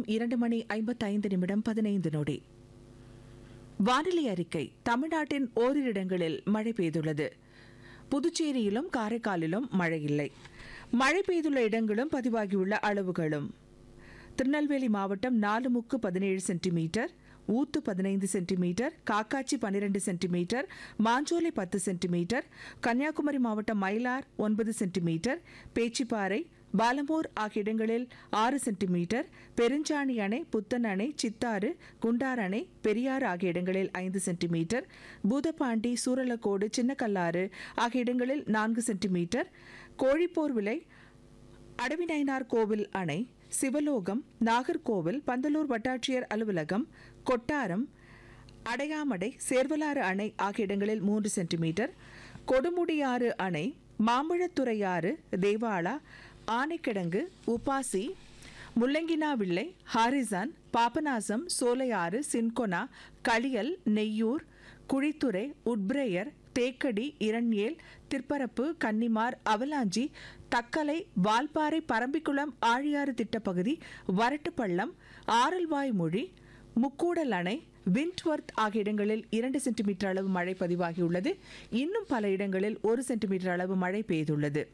நேரம் இரண்டு மணி ஐம்பத்தைந்து நிமிடம் பதினைந்து நொடி வானிலை அறிக்கை தமிழ்நாட்டின் ஓரிரு இடங்களில் மழை பெய்துள்ளது புதுச்சேரியிலும் காரைக்காலிலும் மழை இல்லை மழை பெய்துள்ள இடங்களும் பதிவாகியுள்ள அளவுகளும் திருநெல்வேலி மாவட்டம் நாலுமுக்கு பதினேழு சென்டிமீட்டர் ஊத்து பதினைந்து சென்டிமீட்டர் காக்காச்சி பன்னிரண்டு சென்டிமீட்டர் மாஞ்சோலை பத்து சென்டிமீட்டர் கன்னியாகுமரி மாவட்டம் மயிலார் ஒன்பது சென்டிமீட்டர் பேச்சிப்பாறை பாலமூர் ஆகிய இடங்களில் ஆறு சென்டிமீட்டர் பெருஞ்சாணி அணை புத்தன் அணை சித்தாறு குண்டார் அணை பெரியாறு ஆகிய இடங்களில் ஐந்து சென்டிமீட்டர் பூதப்பாண்டி சூரலக்கோடு சின்னக்கல்லாறு ஆகிய இடங்களில் நான்கு சென்டிமீட்டர் கோழிப்போர் விலை அடவிநயினார் கோவில் அணை சிவலோகம் நாகர்கோவில் பந்தலூர் வட்டாட்சியர் அலுவலகம் கொட்டாரம் அடையாமடை சேர்வலாறு அணை ஆகிய இடங்களில் மூன்று சென்டிமீட்டர் கொடுமுடியாறு அணை Mambazhathuraiyar Devala Anaikidangu UPASI Mullanginavilai Harrison Papanasam Sholayar Cinchona Kaliyal Neyyur Kuzhithurai Woodbriar Thekkady Eraniel Thirparappu Kannimar Avalanche Thuckalay Valparai Parambikulam Aliyar திட்டப்பகுதி வரட்டுப்பள்ளம் ஆரல்வாய் மொழி முக்கூடல் அணை விண்ட்வர்த் ஆகிய இடங்களில் இரண்டு சென்டிமீட்டர் அளவு மழை பதிவாகியுள்ளது இன்னும் பல இடங்களில் ஒரு சென்டிமீட்டர் அளவு மழை பெய்துள்ளது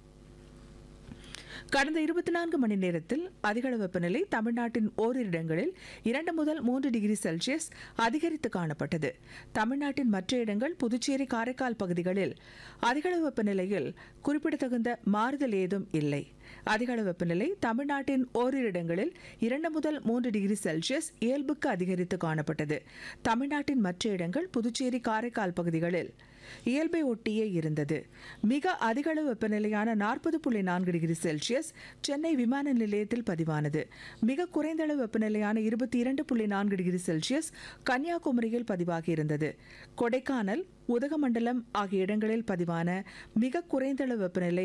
கடந்த இருபத்தி நான்கு மணி நேரத்தில் அதிகளவு வெப்பநிலை தமிழ்நாட்டின் ஓரிரு இடங்களில் இரண்டு முதல் மூன்று டிகிரி செல்சியஸ் அதிகரித்து காணப்பட்டது தமிழ்நாட்டின் மற்ற இடங்கள் புதுச்சேரி காரைக்கால் பகுதிகளில் அதிகளவு வெப்பநிலையில் குறிப்பிடத்தகுந்த மாறுதல் ஏதும் இல்லை அதிகளவு வெப்பநிலை தமிழ்நாட்டின் ஓரிரு இடங்களில் இரண்டு முதல் மூன்று டிகிரி செல்சியஸ் இயல்புக்கு அதிகரித்து காணப்பட்டது தமிழ்நாட்டின் மற்ற இடங்கள் புதுச்சேரி காரைக்கால் பகுதிகளில் இயல்பை ஒட்டியே இருந்தது மிக அதிகளவு வெப்பநிலையான நாற்பது புள்ளி நான்கு டிகிரி செல்சியஸ் சென்னை விமான நிலையத்தில் பதிவானது மிக குறைந்த அளவு வெப்பநிலையான இருபத்தி இரண்டு புள்ளி நான்கு டிகிரி செல்சியஸ் கன்னியாகுமரியில் பதிவாகியிருந்தது கொடைக்கானல் உதகமண்டலம் ஆகிய இடங்களில் பதிவான மிக குறைந்த அளவு வெப்பநிலை